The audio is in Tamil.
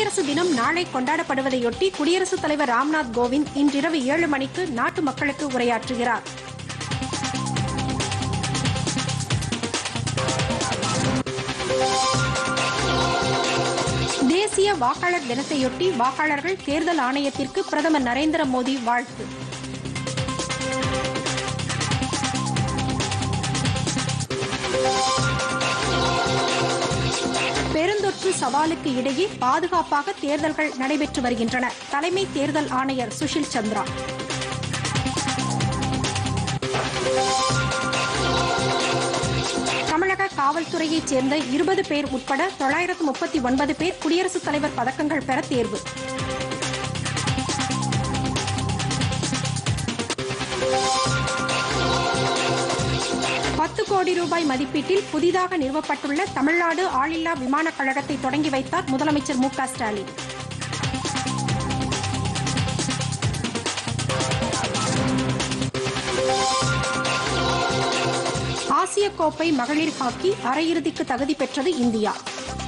குடியரசு தினம் நாளை கொண்டாடப்படுவதையொட்டி குடியரசுத் தலைவர் ராம்நாத் கோவிந்த் இன்றிரவு ஏழு மணிக்கு நாட்டு மக்களுக்கு உரையாற்றுகிறார் தேசிய வாக்காளர் தினத்தையொட்டி வாக்காளர்கள் தேர்தல் ஆணையத்திற்கு பிரதமர் நரேந்திர மோடி வாழ்த்து பெருந்தொற்று சவாலுக்கு இடையே பாதுகாப்பாக தேர்தல்கள் நடைபெற்று வருகின்றன தலைமை தேர்தல் ஆணையர் சுஷில் சந்திரா தமிழக காவல்துறையைச் சேர்ந்த இருபது பேர் உட்பட தொள்ளாயிரத்து முப்பத்தி ஒன்பது பேர் குடியரசுத் தலைவர் பதக்கங்கள் பெற தேர்வு பத்து கோடி ரூபாய் மதிப்பீட்டில் புதிதாக நிறுவப்பட்டுள்ள தமிழ்நாடு ஆளில்லா விமானக் கழகத்தை தொடங்கி வைத்தார் முதலமைச்சர் மு க ஸ்டாலின் ஆசிய கோப்பை மகளிர் ஹாக்கி அரையிறுதிக்கு தகுதி பெற்றது இந்தியா